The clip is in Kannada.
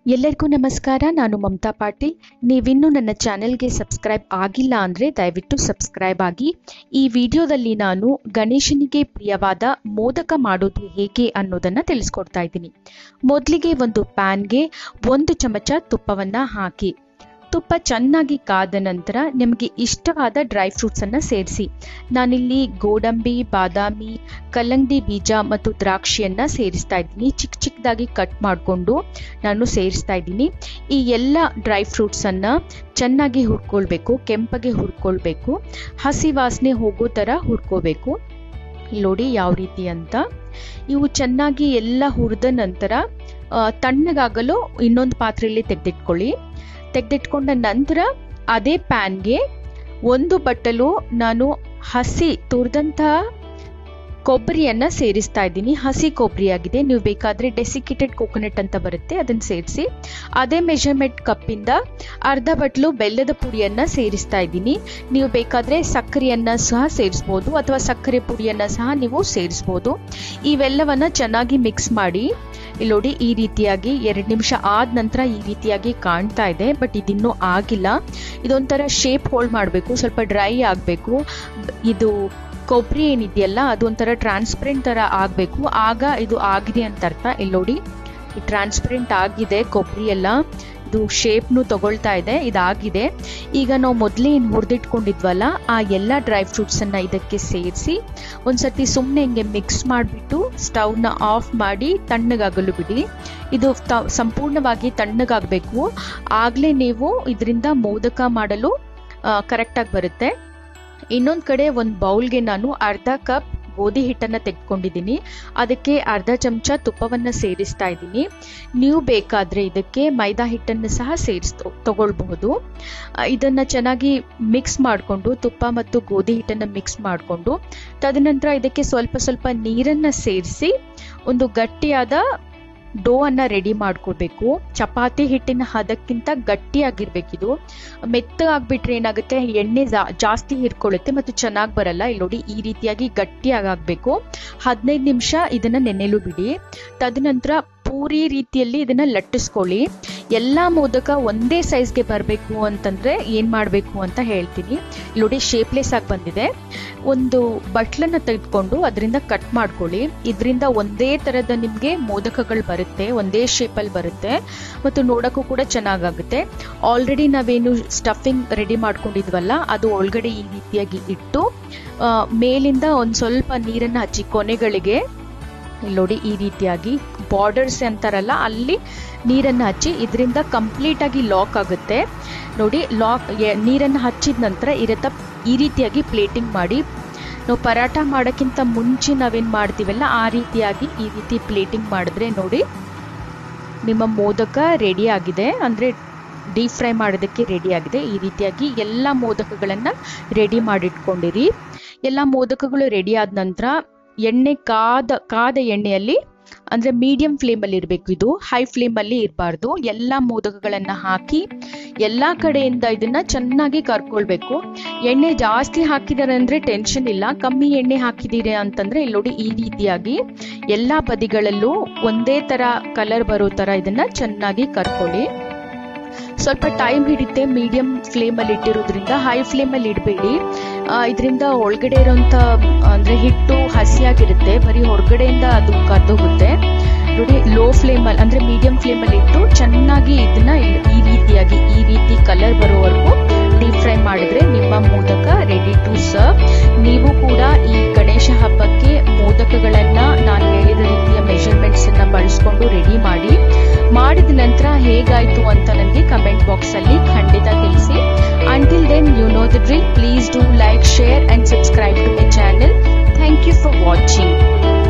ಎಲ್ಲರಿಗೂ ನಮಸ್ಕಾರ ನಾನು ಮಮತಾ ಪಾಟೀಲ್ ನೀವಿನ್ನೂ ನನ್ನ ಚಾನೆಲ್ಗೆ ಸಬ್ಸ್ಕ್ರೈಬ್ ಆಗಿಲ್ಲ ಅಂದರೆ ದಯವಿಟ್ಟು ಸಬ್ಸ್ಕ್ರೈಬ್ ಆಗಿ ಈ ವಿಡಿಯೋದಲ್ಲಿ ನಾನು ಗಣೇಶನಿಗೆ ಪ್ರಿಯವಾದ ಮೋದಕ ಮಾಡೋದು ಹೇಗೆ ಅನ್ನೋದನ್ನು ತಿಳಿಸ್ಕೊಡ್ತಾ ಇದ್ದೀನಿ ಮೊದಲಿಗೆ ಒಂದು ಪ್ಯಾನ್ಗೆ ಒಂದು ಚಮಚ ತುಪ್ಪವನ್ನು ಹಾಕಿ ತುಪ್ಪ ಚೆನ್ನಾಗಿ ಕಾದ ನಂತರ ನಿಮಗೆ ಇಷ್ಟವಾದ ಡ್ರೈ ಫ್ರೂಟ್ಸನ್ನು ಸೇರಿಸಿ ನಾನಿಲ್ಲಿ ಗೋಡಂಬಿ ಬಾದಾಮಿ ಕಲ್ಲಂಗಡಿ ಬೀಜ ಮತ್ತು ದ್ರಾಕ್ಷಿಯನ್ನು ಸೇರಿಸ್ತಾ ಇದ್ದೀನಿ ಚಿಕ್ಕ ಚಿಕ್ಕದಾಗಿ ಕಟ್ ಮಾಡಿಕೊಂಡು ನಾನು ಸೇರಿಸ್ತಾ ಇದ್ದೀನಿ ಈ ಎಲ್ಲ ಡ್ರೈ ಫ್ರೂಟ್ಸನ್ನು ಚೆನ್ನಾಗಿ ಹುರ್ಕೊಳ್ಬೇಕು ಕೆಂಪಗೆ ಹುರ್ಕೊಳ್ಬೇಕು ಹಸಿ ವಾಸನೆ ಹೋಗೋ ಥರ ಹುರ್ಕೋಬೇಕು ನೋಡಿ ಯಾವ ರೀತಿ ಅಂತ ಇವು ಚೆನ್ನಾಗಿ ಎಲ್ಲ ಹುರಿದ ನಂತರ ತಣ್ಣಗಾಗಲು ಇನ್ನೊಂದು ಪಾತ್ರೆಯಲ್ಲಿ ತೆಗೆದಿಟ್ಕೊಳ್ಳಿ ತೆಗೆದಿಟ್ಕೊಂಡ ನಂತರ ಅದೇ ಪ್ಯಾನ್ಗೆ ಒಂದು ಬಟ್ಟಲು ನಾನು ಹಸಿ ತುರಿದಂತಹ ಕೊಬ್ಬರಿಯನ್ನು ಸೇರಿಸ್ತಾ ಇದ್ದೀನಿ ಹಸಿ ಕೊಬ್ಬರಿ ಆಗಿದೆ ನೀವು ಬೇಕಾದರೆ ಡೆಸಿಕೇಟೆಡ್ ಕೋಕೋನಟ್ ಅಂತ ಬರುತ್ತೆ ಅದನ್ನು ಸೇರಿಸಿ ಅದೇ ಮೆಷರ್ಮೆಂಟ್ ಕಪ್ಪಿಂದ ಅರ್ಧ ಬಟ್ಲು ಬೆಲ್ಲದ ಪುಡಿಯನ್ನು ಸೇರಿಸ್ತಾ ಇದ್ದೀನಿ ನೀವು ಬೇಕಾದರೆ ಸಕ್ಕರೆಯನ್ನು ಸಹ ಸೇರಿಸ್ಬೋದು ಅಥವಾ ಸಕ್ಕರೆ ಪುಡಿಯನ್ನು ಸಹ ನೀವು ಸೇರಿಸ್ಬೋದು ಇವೆಲ್ಲವನ್ನು ಚೆನ್ನಾಗಿ ಮಿಕ್ಸ್ ಮಾಡಿ ಇಲ್ಲಿ ನೋಡಿ ಈ ರೀತಿಯಾಗಿ ಎರಡು ನಿಮಿಷ ಆದ ನಂತರ ಈ ರೀತಿಯಾಗಿ ಕಾಣ್ತಾ ಇದೆ ಬಟ್ ಇದಿನ್ನೂ ಆಗಿಲ್ಲ ಇದೊಂಥರ ಶೇಪ್ ಹೋಲ್ಡ್ ಮಾಡಬೇಕು ಸ್ವಲ್ಪ ಡ್ರೈ ಆಗಬೇಕು ಇದು ಕೊಬ್ಬರಿ ಏನಿದೆಯಲ್ಲ ಅದು ಒಂಥರ ಟ್ರಾನ್ಸ್ಪರೆಂಟ್ ಥರ ಆಗಬೇಕು ಆಗ ಇದು ಆಗಿದೆ ಅಂತ ಅರ್ಥ ಇಲ್ಲಿ ನೋಡಿ ಟ್ರಾನ್ಸ್ಪರೆಂಟ್ ಆಗಿದೆ ಕೊಬ್ಬರಿ ಎಲ್ಲ ಇದು ಶೇಪ್ನು ತಗೊಳ್ತಾ ಇದೆ ಇದಾಗಿದೆ ಈಗ ನಾವು ಮೊದಲೇ ಏನು ಹುರಿದಿಟ್ಕೊಂಡಿದ್ವಲ್ಲ ಆ ಎಲ್ಲ ಡ್ರೈ ಫ್ರೂಟ್ಸನ್ನು ಇದಕ್ಕೆ ಸೇರಿಸಿ ಒಂದ್ಸತಿ ಸುಮ್ಮನೆ ಹಿಂಗೆ ಮಿಕ್ಸ್ ಮಾಡಿಬಿಟ್ಟು ಸ್ಟವ್ನ ಆಫ್ ಮಾಡಿ ತಣ್ಣಗಾಗಲು ಬಿಡಿ ಇದು ತ ಸಂಪೂರ್ಣವಾಗಿ ತಣ್ಣಗಾಗಬೇಕು ಆಗಲೇ ನೀವು ಇದರಿಂದ ಮೋದಕ ಮಾಡಲು ಕರೆಕ್ಟಾಗಿ ಬರುತ್ತೆ ಇನ್ನೊಂದು ಕಡೆ ಒಂದು ಬೌಲ್ಗೆ ನಾನು ಅರ್ಧ ಕಪ್ ಗೋಧಿ ಹಿಟ್ಟನ್ನು ತೆಗೆದುಕೊಂಡಿದ್ದೀನಿ ಅದಕ್ಕೆ ಅರ್ಧ ಚಮಚ ತುಪ್ಪವನ್ನು ಸೇರಿಸ್ತಾ ಇದ್ದೀನಿ ನೀವು ಬೇಕಾದರೆ ಇದಕ್ಕೆ ಮೈದಾ ಹಿಟ್ಟನ್ನು ಸಹ ಸೇರಿಸ್ ತಗೊಳ್ಬಹುದು ಇದನ್ನು ಚೆನ್ನಾಗಿ ಮಿಕ್ಸ್ ಮಾಡಿಕೊಂಡು ತುಪ್ಪ ಮತ್ತು ಗೋಧಿ ಹಿಟ್ಟನ್ನು ಮಿಕ್ಸ್ ಮಾಡಿಕೊಂಡು ತದನಂತರ ಇದಕ್ಕೆ ಸ್ವಲ್ಪ ಸ್ವಲ್ಪ ನೀರನ್ನು ಸೇರಿಸಿ ಒಂದು ಗಟ್ಟಿಯಾದ ಡೋ ಅನ್ನ ರೆಡಿ ಮಾಡ್ಕೊಳ್ಬೇಕು ಚಪಾತಿ ಹಿಟ್ಟಿನ ಹದಕ್ಕಿಂತ ಗಟ್ಟಿಯಾಗಿರ್ಬೇಕಿದು ಮೆತ್ತಗಾಗ್ಬಿಟ್ರೆ ಏನಾಗುತ್ತೆ ಎಣ್ಣೆ ಜಾಸ್ತಿ ಹಿರ್ಕೊಳ್ಳುತ್ತೆ ಮತ್ತು ಚೆನ್ನಾಗಿ ಬರಲ್ಲ ಇಲ್ಲಿ ನೋಡಿ ಈ ರೀತಿಯಾಗಿ ಗಟ್ಟಿಯಾಗಬೇಕು ಹದಿನೈದು ನಿಮಿಷ ಇದನ್ನ ನೆನೆಲು ಬಿಡಿ ತದನಂತರ ಪೂರಿ ರೀತಿಯಲ್ಲಿ ಇದನ್ನ ಲಟ್ಟಿಸ್ಕೊಳ್ಳಿ ಎಲ್ಲ ಮೋದಕ ಒಂದೇ ಸೈಜ್ಗೆ ಬರಬೇಕು ಅಂತಂದ್ರೆ ಏನು ಮಾಡಬೇಕು ಅಂತ ಹೇಳ್ತೀನಿ ನೋಡಿ ಶೇಪ್ಲೆಸ್ ಆಗಿ ಬಂದಿದೆ ಒಂದು ಬಟ್ಲನ್ನ ತೆಗೆದುಕೊಂಡು ಅದರಿಂದ ಕಟ್ ಮಾಡ್ಕೊಳ್ಳಿ ಇದರಿಂದ ಒಂದೇ ಥರದ ನಿಮಗೆ ಮೋದಕಗಳು ಬರುತ್ತೆ ಒಂದೇ ಶೇಪಲ್ಲಿ ಬರುತ್ತೆ ಮತ್ತು ನೋಡೋಕ್ಕೂ ಕೂಡ ಚೆನ್ನಾಗಾಗುತ್ತೆ ಆಲ್ರೆಡಿ ನಾವೇನು ಸ್ಟಫಿಂಗ್ ರೆಡಿ ಮಾಡ್ಕೊಂಡಿದ್ವಲ್ಲ ಅದು ಒಳಗಡೆ ಈ ರೀತಿಯಾಗಿ ಇಟ್ಟು ಮೇಲಿಂದ ಒಂದು ಸ್ವಲ್ಪ ನೀರನ್ನು ಹಚ್ಚಿ ಕೊನೆಗಳಿಗೆ ಇಲ್ಲಿ ನೋಡಿ ಈ ರೀತಿಯಾಗಿ ಬಾರ್ಡರ್ಸ್ ಅಂತಾರಲ್ಲ ಅಲ್ಲಿ ನೀರನ್ನು ಹಚ್ಚಿ ಇದರಿಂದ ಕಂಪ್ಲೀಟ್ ಆಗಿ ಲಾಕ್ ಆಗುತ್ತೆ ನೋಡಿ ಲಾಕ್ ನೀರನ್ನು ಹಚ್ಚಿದ ನಂತರ ಇರತ್ತ ಈ ರೀತಿಯಾಗಿ ಪ್ಲೇಟಿಂಗ್ ಮಾಡಿ ನಾವು ಪರಾಟ ಮಾಡೋಕ್ಕಿಂತ ಮುಂಚೆ ನಾವೇನು ಮಾಡ್ತೀವಲ್ಲ ಆ ರೀತಿಯಾಗಿ ಈ ರೀತಿ ಪ್ಲೇಟಿಂಗ್ ಮಾಡಿದ್ರೆ ನೋಡಿ ನಿಮ್ಮ ಮೋದಕ ರೆಡಿ ಆಗಿದೆ ಅಂದರೆ ಡೀಪ್ ಫ್ರೈ ಮಾಡೋದಕ್ಕೆ ರೆಡಿ ಆಗಿದೆ ಈ ರೀತಿಯಾಗಿ ಎಲ್ಲ ಮೋದಕಗಳನ್ನು ರೆಡಿ ಮಾಡಿಟ್ಕೊಂಡಿರಿ ಎಲ್ಲ ಮೋದಕಗಳು ರೆಡಿ ಆದ ನಂತರ ಎಣ್ಣೆ ಕಾದ ಕಾದ ಎಣ್ಣೆಯಲ್ಲಿ ಅಂದರೆ ಮೀಡಿಯಂ ಫ್ಲೇಮಲ್ಲಿ ಇರಬೇಕು ಇದು ಹೈ ಫ್ಲೇಮಲ್ಲಿ ಇರಬಾರ್ದು ಎಲ್ಲ ಮೋದಕಗಳನ್ನು ಹಾಕಿ ಎಲ್ಲ ಕಡೆಯಿಂದ ಇದನ್ನ ಚೆನ್ನಾಗಿ ಕರ್ಕೊಳ್ಬೇಕು ಎಣ್ಣೆ ಜಾಸ್ತಿ ಹಾಕಿದ್ದಾರೆ ಅಂದರೆ ಟೆನ್ಷನ್ ಇಲ್ಲ ಕಮ್ಮಿ ಎಣ್ಣೆ ಹಾಕಿದ್ದೀರಿ ಅಂತಂದ್ರೆ ಇಲ್ಲಿ ನೋಡಿ ಈ ರೀತಿಯಾಗಿ ಎಲ್ಲ ಬದಿಗಳಲ್ಲೂ ಒಂದೇ ಥರ ಕಲರ್ ಬರೋ ಥರ ಇದನ್ನ ಚೆನ್ನಾಗಿ ಕರ್ಕೊಳ್ಳಿ ಸ್ವಲ್ಪ ಟೈಮ್ ಹಿಡಿತೆ ಮೀಡಿಯಂ ಫ್ಲೇಮಲ್ಲಿ ಇಟ್ಟಿರೋದ್ರಿಂದ ಹೈ ಫ್ಲೇಮಲ್ಲಿ ಇಡಬೇಡಿ ಇದರಿಂದ ಒಳಗಡೆ ಇರೋಂಥ ಅಂದರೆ ಹಿಟ್ಟು ಹಸಿಯಾಗಿರುತ್ತೆ ಬರೀ ಹೊರಗಡೆಯಿಂದ ಅದು ಕರ್ದೋಗುತ್ತೆ ನೋಡಿ ಲೋ ಫ್ಲೇಮಲ್ಲಿ ಅಂದರೆ ಮೀಡಿಯಂ ಫ್ಲೇಮಲ್ಲಿ ಇಟ್ಟು ಚೆನ್ನಾಗಿ ಇದನ್ನ ಈ ರೀತಿಯಾಗಿ ಈ ರೀತಿ ಕಲರ್ ಬರೋವರೆಗೂ ಡೀಪ್ ಫ್ರೈ ಮಾಡಿದ್ರೆ ನಿಮ್ಮ ಮೋದಕ ರೆಡಿ ಟು ಸರ್ವ್ ನೀವು ಕೂಡ ಈ ಗಣೇಶ ಹಬ್ಬಕ್ಕೆ ಮೋದಕಗಳನ್ನು ನಾನು ಹೇಳಿದ ರೀತಿಯ ಮೆಷರ್ಮೆಂಟ್ಸ್ ಅನ್ನ ಬಳಸ್ಕೊಂಡು ರೆಡಿ ಮಾಡಿ ಮಾಡಿದ ನಂತರ ಹೇಗಾಯ್ತು ಅಂತ ನನಗೆ ಕಮೆಂಟ್ ಬಾಕ್ಸ್ ಅಲ್ಲಿ ಖಂಡಿತ ತಿಳಿಸಿ until then you know the drill please do like share and subscribe to my channel thank you for watching